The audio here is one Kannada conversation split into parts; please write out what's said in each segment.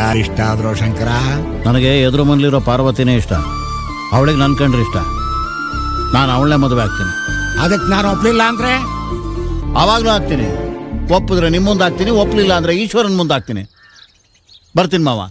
ಯಾರಿಷ್ಟ ಆದ್ರೋ ಶಂಕರ ನನಗೆ ಎದುರು ಮನೇಲಿರೋ ಪಾರ್ವತಿನೇ ಇಷ್ಟ ಅವಳಿಗೆ ನನ್ನ ಕಂಡ್ರೆ ಇಷ್ಟ ನಾನು ಅವಳನ್ನೇ ಮದುವೆ ಆಗ್ತೀನಿ ಅದಕ್ಕೆ ನಾನು ಒಪ್ಲಿಲ್ಲ ಅಂದ್ರೆ ಆವಾಗಲೂ ಆಗ್ತೀನಿ ಒಪ್ಪಿದ್ರೆ ನಿಮ್ಮ ಮುಂದೆ ಆಗ್ತೀನಿ ಒಪ್ಪಲಿಲ್ಲ ಅಂದರೆ ಈಶ್ವರನ ಮುಂದೆ ಆಗ್ತೀನಿ ಬರ್ತೀನಿ ಮಾವ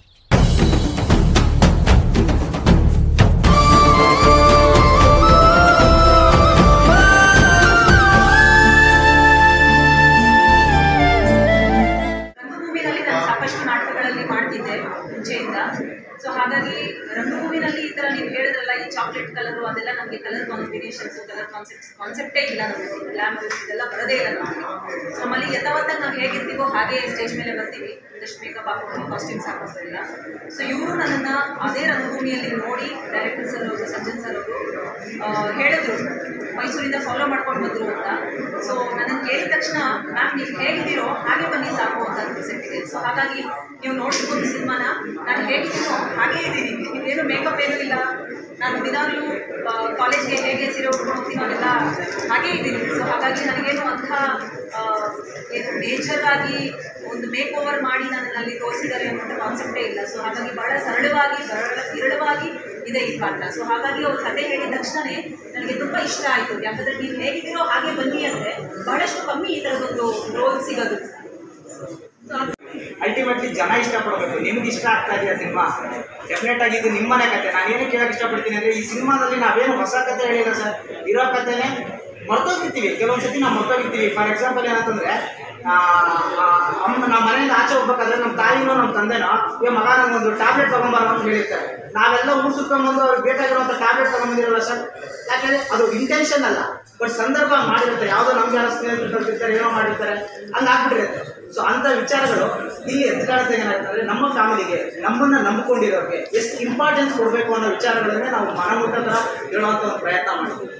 ರಂಗಭೂಮಿನಲ್ಲಿ ನಾನು ಸಾಕಷ್ಟು ನಾಟಕಗಳಲ್ಲಿ ಮಾಡ್ತಿದ್ದೆ ಮುಂಚೆಯಿಂದ ಸೊ ಹಾಗಾಗಿ ರಂಗಭೂಮಿನಲ್ಲಿ ಈ ಥರ ನೀವು ಹೇಳಿದ್ರಲ್ಲ ಈ ಚಾಕ್ಲೇಟ್ ಕಲರು ಅದೆಲ್ಲ ನಮಗೆ ಕಲರ್ ಕಾಂಬಿನೇಷನ್ಸ್ ಕಲರ್ ಕಾನ್ಸೆಪ್ಟ್ಸ್ ಕಾನ್ಸೆಪ್ಟೇ ಇಲ್ಲ ನಮಗೆ ಗ್ಲಾಮರಸ್ ಇದೆಲ್ಲ ಬರೋದೇ ಇಲ್ಲ ನಮಗೆ ಸೊ ನಮ್ಮಲ್ಲಿ ಯಥಾವತ್ತಾಗಿ ನಾವು ಹೇಗಿರ್ತೀವೋ ಹಾಗೆ ಸ್ಟೇಜ್ ಮೇಲೆ ಬರ್ತೀವಿ ಒಂದಷ್ಟು ಮೇಕಪ್ ಹಾಕೊಂಡು ಕಾಸ್ಟ್ಯೂಮ್ಸ್ ಹಾಕೋದಿಲ್ಲ ಸೊ ಇವರು ನನ್ನನ್ನು ಅದೇ ರಂಗಭೂಮಿಯಲ್ಲಿ ನೋಡಿ ಡೈರೆಕ್ಟರ್ ಸರ್ ಅವರು ಸಜ್ಜನ್ ಸರ್ ಅವರು ಆ, ಹೇಳಿದ್ರು ಮೈಸೂರಿಂದ ಫಾಲೋ ಮಾಡ್ಕೊಂಡು ಬಂದರು ಅಂತ ಸೊ ನನ್ನನ್ನು ಕೇಳಿದ ತಕ್ಷಣ ಮ್ಯಾಮ್ ನೀವು ಹೇಗಿದ್ದೀರೋ ಹಾಗೆ ಬನ್ನಿ ಸಾಕು ಅಂತ ಅಂದ್ರು ಸೆಟ್ಗೆ ಸೊ ಹಾಗಾಗಿ ನೀವು ನೋಡ್ಬೋದು ಸಿನಿಮಾನ ನಾನು ಹೇಗಿದ್ದೀನೋ ಹಾಗೇ ಇದ್ದೀನಿ ಏನು ಮೇಕಪ್ ಏನೂ ಇಲ್ಲ ನಾನು ದಿನಾಗಲೂ ಕಾಲೇಜ್ಗೆ ಹೇಗೆ ಸೀರೆ ಉಟ್ಕೊಂಡು ಹೋಗ್ತೀನೋ ಅದೆಲ್ಲ ಹಾಗೇ ಇದ್ದೀನಿ ಸೊ ಹಾಗಾಗಿ ನನಗೇನು ಅಂಥ ಆ, ಏನು ನೇಚರ್ ಆಗಿ ಒಂದು ಮೇಕ್ ಓವರ್ ಮಾಡಿ ನನ್ನಲ್ಲಿ ತೋರಿಸಿದ್ದಾರೆ ಅನ್ನೋ ಕಾನ್ಸೆಪ್ಟೇ ಇಲ್ಲ ಸೊ ಹಾಗಾಗಿ ಬಹಳ ಸರಳವಾಗಿ ಸರಳ ವಿರಳವಾಗಿ ಇದೆ ಈ ಪಾತ್ರ ಸೊ ಹಾಗಾಗಿ ಅವ್ರ ಕತೆ ಹೇಳಿದ ತಕ್ಷಣವೇ ನನಗೆ ತುಂಬ ಇಷ್ಟ ಆಯಿತು ಯಾಕಂದರೆ ನೀವು ಹೇಗಿದ್ದೀರೋ ಹಾಗೆ ಬನ್ನಿ ಅಂದರೆ ಬಹಳಷ್ಟು ಕಮ್ಮಿ ಈ ಥರದೊಂದು ರೋಲ್ ಸಿಗೋದು ಅಲ್ಟಿಮೇಟ್ಲಿ ಜನ ಇಷ್ಟಪಡಬೇಕು ನಿಮ್ಗೆ ಇಷ್ಟ ಆಗ್ತಾ ಇದೆಯಾ ಸಿನಿಮಾ ಡೆಫಿನೆಟ್ ಆಗಿ ಇದು ನಿಮ್ಮನೆ ಕತೆ ನಾನೇನು ಕೇಳಕ್ಕೆ ಇಷ್ಟಪಡ್ತೀನಿ ಅಂದರೆ ಈ ಸಿನಿಮಾದಲ್ಲಿ ನಾವೇನು ಹೊಸ ಕತೆ ಹೇಳಿಲ್ಲ ಸರ್ ಇರೋ ಕತೆನೇ ಮರ್ತೋಗಿರ್ತೀವಿ ಕೆಲವೊಂದು ಸತಿ ನಾವು ಮರ್ತೋಗಿರ್ತೀವಿ ಫಾರ್ ಎಕ್ಸಾಂಪಲ್ ಏನಂತಂದ್ರೆ ಆ, ಆ, ಅಮ್ಮ ನಮ್ಮ ಮನೆಯಿಂದ ಆಚೆ ಹೋಗ್ಬೇಕಾದ್ರೆ ನಮ್ಮ ತಾಯಿನೋ ನಮ್ಮ ತಂದೆನೋ ಏ ಮಗ ನಂಗೊಂದು ಟ್ಯಾಬ್ಲೆಟ್ ತಗೊಂಬಾರ ಅಂತ ಹೇಳಿರ್ತಾರೆ ನಾವೆಲ್ಲ ಊರು ಸುತ್ಕೊಂಡ್ಬಂದು ಅವ್ರಿಗೆ ಬೇಕಾಗಿರುವಂಥ ಟ್ಯಾಬ್ಲೆಟ್ ತಗೊಂಬಂದಿರಲ್ಲ ಸರ್ ಯಾಕಂದ್ರೆ ಅದು ಇಂಟೆನ್ಷನ್ ಅಲ್ಲ ಬಟ್ ಸಂದರ್ಭ ಮಾಡಿರುತ್ತೆ ಯಾವುದೋ ನಮ್ಗೆ ಯಾರೋ ಸ್ನೇಹಿತರು ಕಲ್ತಿರ್ತಾರೆ ಏನೋ ಮಾಡಿರ್ತಾರೆ ಹಂಗಾಗ್ಬಿಟ್ಟಿರುತ್ತೆ ಸೊ ಅಂಥ ವಿಚಾರಗಳು ಇಲ್ಲಿ ಎತ್ಕಾಡುತ್ತೆ ಏನಾಗ್ತದೆ ನಮ್ಮ ಫ್ಯಾಮಿಲಿಗೆ ನಮ್ಮನ್ನ ನಂಬಿಕೊಂಡಿರೋರಿಗೆ ಎಷ್ಟು ಇಂಪಾರ್ಟೆನ್ಸ್ ಕೊಡಬೇಕು ಅನ್ನೋ ವಿಚಾರಗಳನ್ನೇ ನಾವು ಮನಮುಟ್ಟ ಥರ ಹೇಳುವಂಥ ಒಂದು ಪ್ರಯತ್ನ ಮಾಡ್ತೀವಿ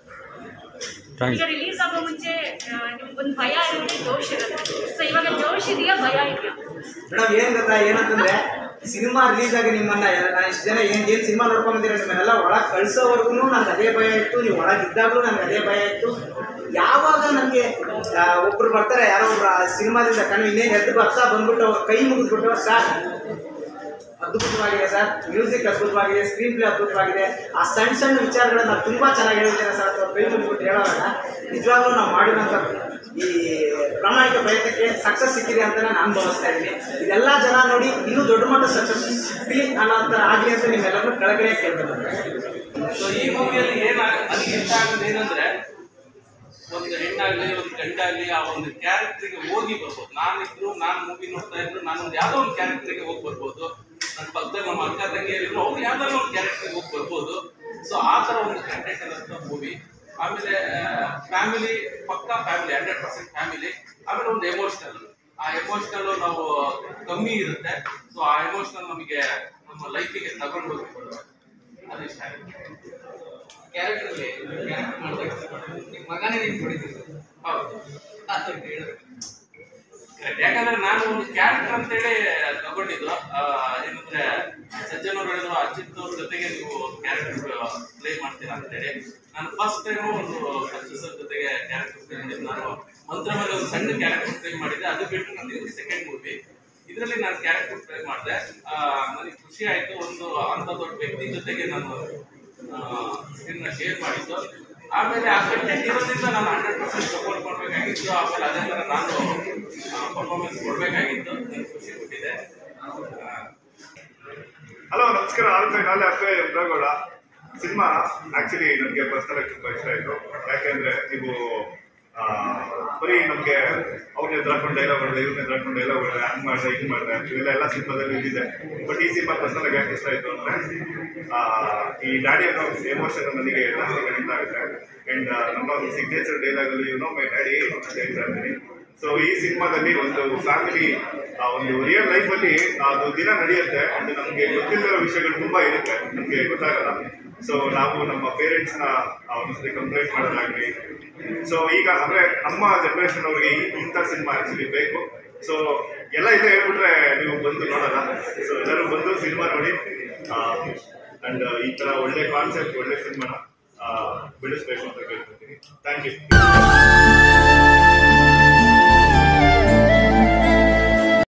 ಈಗ ರಿಲೀಸ್ ಆಗೋ ಮುಂಚೆ ನಿಮ್ಗೊಂದು ಭಯ ಇರುತ್ತೆ ಜೋಶ್ ಇರುತ್ತೆ ಸೊ ಇವಾಗ ಜೋಶ್ ಇದೆಯಾ ಭಯ ಇದೆಯಾ ಮೇಡಮ್ ಏನ್ ಗೊತ್ತಾ ಏನಂತಂದ್ರೆ ಸಿನಿಮಾ ರಿಲೀಸ್ ಆಗಿ ನಿಮ್ಮನ್ನ ಎಲ್ಲ- ನಾನು ಇಷ್ಟು ಜನ ಏನ್ ಏನ್ ಸಿನಿಮಾ ನೋಡ್ಕೊಂಬಂದಿರ ನಿಮ್ಮನ್ನೆಲ್ಲ ಒಳಗೆ ಕಳ್ಸೋವರೆಗೂ ನಂಗೆ ಅದೇ ಭಯ ಇತ್ತು ನೀವು ಒಳಗೆ ಇದ್ದಾಗಲೂ ನನಗೆ ಅದೇ ಭಯ ಇತ್ತು ಯಾವಾಗ ನನಗೆ ಒಬ್ರು ಬರ್ತಾರೆ ಯಾರೋ ಒಬ್ರು ಸಿನಿಮಾದಿಂದ ಕಣ್ಣು ಇನ್ನೇನು ಎದ್ದು ಬರ್ತಾ ಬಂದ್ಬಿಟ್ಟು ಅವ್ರ ಕೈ ಮುಗಿದ್ಬಿಟ್ಟು ಸರ್ ಅದ್ಭುತವಾಗಿದೆ ಸರ್ ಮ್ಯೂಸಿಕ್ ಅದ್ಭುತವಾಗಿದೆ ಸ್ಕ್ರೀನ್ ಪ್ಲೇ ಅದ್ಭುತವಾಗಿದೆ ಆ ಸಣ್ಣ ಸಣ್ಣ ವಿಚಾರಗಳನ್ನ ನಾವು ತುಂಬಾ ಚೆನ್ನಾಗಿ ಹೇಳಿದ್ದೇನೆ ಸರ್ ಅಥವಾ ಕೈ ಮುಗಿದ್ಬಿಟ್ಟು ಹೇಳೋವಾಗ ನಿಜವಾಗ್ಲೂ ನಾವು ಮಾಡಿದಂಥ ಈ ಪ್ರಾಮಾಣಿಕ ಪ್ರಯತ್ನಕ್ಕೆ ಸಕ್ಸಸ್ ಸಿಕ್ಕಿದೆ ಅಂತ ನಾನು ಭಾವಿಸ್ತಾ ಇದ್ದೀನಿ ಇದೆಲ್ಲ ಜನ ನೋಡಿ ಇನ್ನೂ ದೊಡ್ಡ ಮಟ್ಟ ಸಕ್ಸಸ್ ಸಿಗಲಿ ಅನ್ನೋ ಥರ ಆಗಲಿ ಅಂತ ನಿಮ್ಮೆಲ್ಲರೂ ಕೆಳಗಡೆ ಕೇಳ್ತಾರೆ ಸೊ ಈ ಮೂವಿಯಲ್ಲಿ ಏನ ನನಗೆ ಇಷ್ಟ ಆಗೋದು ಏನಂದ್ರೆ ಒಂದು ಹೆಣ್ಣಾಗ್ಲಿ ಒಂದು ಗಂಡಾಗ್ಲಿ ಆ ಒಂದು ಕ್ಯಾರೆಕ್ಟರ್ಗೆ ಹೋಗಿ ಬರ್ಬೋದು ನಾನಿದ್ರು ನಾನು ಮೂವಿ ನೋಡ್ತಾ ಇದ್ರು ನಾನು ಒಂದು ಯಾವ್ದೋ ಒಂದು ಕ್ಯಾರೆಕ್ಟರ್ಗೆ ಹೋಗಿ ಬರ್ಬೋದು ನನ್ನ ಪಕ್ಕದಲ್ಲಿ ನಮ್ಮ ಅಕ್ಕ ತಂಗಿಯರಿದ್ರು ಅವ್ರು ಯಾವ್ದಾದ್ರು ಒಂದು ಕ್ಯಾರೆಕ್ಟರ್ಗೆ ಹೋಗಿ ಬರ್ಬೋದು ಸೊ ಆ ಥರ ಒಂದು ಕಂಟೆಂಟ್ ಇರೋಂಥ ಮೂವಿ ಆಮೇಲೆ ಫ್ಯಾಮಿಲಿ ಪಕ್ಕಾ ಫ್ಯಾಮಿಲಿ ಹಂಡ್ರೆಡ್ ಪರ್ಸೆಂಟ್ ಫ್ಯಾಮಿಲಿ ಆಮೇಲೆ ಒಂದು ಎಮೋಷನಲ್ ಆ ಎಮೋಷನಲ್ ನಾವು ಕಮ್ಮಿ ಇರುತ್ತೆ ಸೊ ಆ ಎಮೋಷನಲ್ ನಮಗೆ ನಮ್ಮ ಲೈಫಿಗೆ ತಗೊಂಡು ಹೋಗಿ ಅದು ಇಷ್ಟ ಆಗುತ್ತೆ ಕ್ಯಾರೆಕ್ಟರ್ಲಿ ಕ್ಯಾರೆಕ್ಟರ್ ಮಾಡ್ಬೇಕು ನಿಮ್ಮ ಮಗನೇ ನೀನು ಹೊಡಿತಿದ್ದು ಹೌದು ಅಂತ ಹೇಳಿದ್ರು Correct. ಯಾಕಂದ್ರೆ ನಾನು ಒಂದು ಕ್ಯಾರೆಕ್ಟರ್ ಅಂತೇಳಿ ತಗೊಂಡಿದ್ದು ಆ, ಏನಂದ್ರೆ ಸಜ್ಜನ್ ಅವ್ರು ಹೇಳಿದ್ರು ಅಜಿತ್ ಅವ್ರ ಜೊತೆಗೆ ನೀವು ಕ್ಯಾರೆಕ್ಟರ್ ಪ್ಲೇ ಮಾಡ್ತೀರಾ ಅಂತೇಳಿ ನಾನು ಫಸ್ಟ್ ಟೈಮ್ ಒಂದು ಸರ್ ಜೊತೆಗೆ ಕ್ಯಾರೆಕ್ಟರ್ ಪ್ಲೇ ಮಾಡಿದ್ದು ನಾನು ಮಂತ್ರ ಮೇಲೆ ಒಂದು ಸಣ್ಣ ಕ್ಯಾರೆಕ್ಟರ್ ಪ್ಲೇ ಮಾಡಿದ್ದೆ ಅದು ಬಿಟ್ಟು ನಂದು ಸೆಕೆಂಡ್ ಮೂವಿ ಇದರಲ್ಲಿ ನಾನು ಕ್ಯಾರೆಕ್ಟರ್ ಪ್ಲೇ ಮಾಡಿದೆ ನನಗೆ ಖುಷಿ ಆಯ್ತು ಒಂದು ಅಂತ ದೊಡ್ಡ ವ್ಯಕ್ತಿ ಜೊತೆಗೆ ನಾನು ಸ್ಕ್ರೀನ್ ಶೇರ್ ಮಾಡಿದ್ದು ಆಮೇಲೆ ಆ ಕಂಟೆಂಟ್ ಇರೋದ್ರಿಂದ ನಾನು ಹಂಡ್ರೆಡ್ ಪರ್ಸೆಂಟ್ ಸಪೋರ್ಟ್ ಮಾಡಬೇಕಾಗಿತ್ತು ಆಮೇಲೆ ಅದೇ ಥರ ನಾನು ಪರ್ಫಾರ್ಮೆನ್ಸ್ ಕೊಡಬೇಕಾಗಿತ್ತು ನನಗೆ ಖುಷಿ ಕೊಟ್ಟಿದೆ ಹಲೋ ನಮಸ್ಕಾರ ಆಲ್ಫೈ ನಾಳೆ ಅಪ್ಪೆ ಉಂಡಾಗೌಡ ಸಿನಿಮಾ ಆಕ್ಚುಲಿ ನನಗೆ ಪರ್ಸನಲ್ ತುಂಬ ಇಷ್ಟ ಆಯಿತು ಯಾಕೆಂದ್ರೆ ನೀವು ಆ, ಬರೀ ನಮಗೆ ಅವ್ರನ್ನ ಎದುರಾಕೊಂಡು ಡೈಲಾಗ್ ಹೊಡೆದೆ ಇವ್ರನ್ನ ಎದುರಾಕೊಂಡು ಡೈಲಾಗ್ ಹೊಡೆದೆ ಹಂಗೆ ಮಾಡಿದೆ ಹಿಂಗೆ ಮಾಡಿದೆ ಇವೆಲ್ಲ ಎಲ್ಲ ಸಿನಿಮಾದಲ್ಲಿ ಇದ್ದಿದೆ ಬಟ್ ಈ ಸಿನಿಮಾ ಪರ್ಸನಲ್ ಯಾಕೆ ಇಷ್ಟ ಆಯಿತು ಅಂದರೆ ಈ ಡ್ಯಾಡಿ ಅನ್ನೋ ಎಮೋಷನ್ ನನಗೆ ಜಾಸ್ತಿ ಕನೆಕ್ಟ್ ಆಗುತ್ತೆ ಆ್ಯಂಡ್ ನಮ್ಮ ಒಂದು ಸಿಗ್ನೇಚರ್ ಡೈಲಾಗಲ್ಲಿ ಯು ನೋ ಮೈ ಡ್ಯಾಡಿ ಅಂತ ಹೇಳ್ತಾ ಇರ್ತೀನಿ ಸೊ ಈ ಸಿನಿಮಾದಲ್ಲಿ ಒಂದು ಫ್ಯಾಮಿಲಿ ಒಂದು ರಿಯಲ್ ಲೈಫಲ್ಲಿ ಅದು ದಿನ ನಡೆಯುತ್ತೆ ಅಂಡ್ ನಮಗೆ ಗೊತ್ತಿಲ್ಲದಿರೋ ವಿಷಯಗಳು ತುಂಬಾ ಇರುತ್ತೆ ನಮಗೆ ಗೊತ್ತಾಗಲ್ಲ ಸೊ ನಾವು ನಮ್ಮ ಪೇರೆಂಟ್ಸ್ನ ಒಂದ್ಸತಿ ಕಂಪ್ಲೇಂಟ್ ಮಾಡೋದಾಗ್ಲಿ ಸೊ ಈಗ ಅಂದ್ರೆ ನಮ್ಮ ಜನರೇಷನ್ ಅವ್ರಿಗೆ ಈ- ಇಂಥ ಸಿನಿಮಾ ಆಕ್ಚುಲಿ ಬೇಕು ಸೊ ಎಲ್ಲ ಇಲ್ಲೇ ಹೇಳ್ಬಿಟ್ರೆ ನೀವು ಬಂದು ನೋಡಲ್ಲ ಸೊ ಎಲ್ಲರೂ ಬಂದು ಸಿನಿಮಾ ನೋಡಿ ಅಂಡ್ ಈ ತರ ಒಳ್ಳೆ ಕಾನ್ಸೆಪ್ಟ್ ಒಳ್ಳೆ ಸಿನಿಮಾನ ಬೆಳೆಸ್ಬೇಕು ಅಂತ ಕೇಳ್ಕೊತೀನಿ ಥ್ಯಾಂಕ್ ಯು